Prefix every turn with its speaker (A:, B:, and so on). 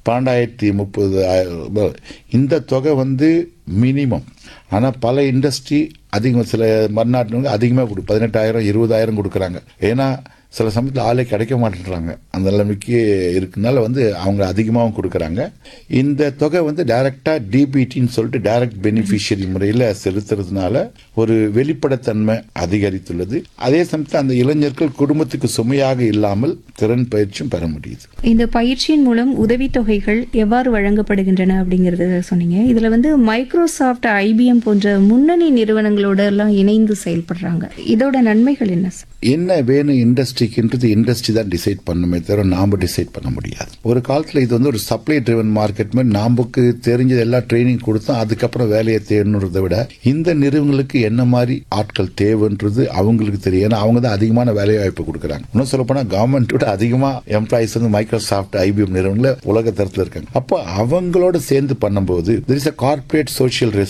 A: பன்னெண்டாயிரத்தி முப்பது ஆயிரம் இந்த தொகை வந்து மினிமம் ஆனால் பல இண்டஸ்ட்ரி அதிகம் சில மறுநாட்டு அதிகமாக கொடு பதினெட்டாயிரம் இருபதாயிரம் கொடுக்குறாங்க ஏன்னா சில சமயத்தில் ஆளே கிடைக்க மாட்டேன்றாங்க அந்த நிலைமைக்கு இருக்கனால வந்து அவங்க அதிகமாகவும் கொடுக்குறாங்க இந்த தொகை வந்து டைரக்டாக டிபிடின்னு சொல்லிட்டு டைரக்ட் பெனிஃபிஷியரி முறையில் செலுத்துறதுனால ஒரு வெளிப்படைத்தன்மை அதிகரித்துள்ளது அதே சமயத்தில் அந்த இளைஞர்கள் குடும்பத்துக்கு சுமையாக இல்லாமல் திறன் பயிற்சியும் பெற முடியுது
B: இந்த பயிற்சியின் மூலம் உதவித்தொகைகள் எவ்வாறு வழங்கப்படுகின்றன அப்படிங்கறத சொன்னீங்க இதுல வந்து மைக்ரோசாஃப்ட் ஐபிஎம் போன்ற முன்னணி நிறுவனங்களோட எல்லாம் இணைந்து செயல்படுறாங்க இதோட நன்மைகள் என்ன சார்
A: என்ன வேணும் இண்டஸ்ட்ரிக்குன்றது இண்டஸ்ட்ரி தான் டிசைட் பண்ணுமே தவிர நாம டிசைட் பண்ண முடியாது ஒரு காலத்தில் இது வந்து ஒரு சப்ளை ட்ரிவன் மார்க்கெட் மாதிரி நமக்கு தெரிஞ்சது எல்லாம் ட்ரைனிங் கொடுத்தோம் அதுக்கப்புறம் வேலையை தேடணுன்றதை விட இந்த நிறுவனங்களுக்கு என்ன மாதிரி ஆட்கள் தேவைன்றது அவங்களுக்கு தெரியும் ஏன்னா அவங்க தான் அதிகமான வேலை வாய்ப்பு கொடுக்குறாங்க இன்னும் சொல்ல போனால் கவர்மெண்ட்டோட அதிகமாக எம்ப்ளாயிஸ் வந்து மைக்ரோசாஃப்ட் ஐபிஎம் நிறுவனங்கள உலக தரத்தில் இருக்காங்க அப்போ அவங்களோட சேர்ந்து பண்ணும்போது there is a corporate social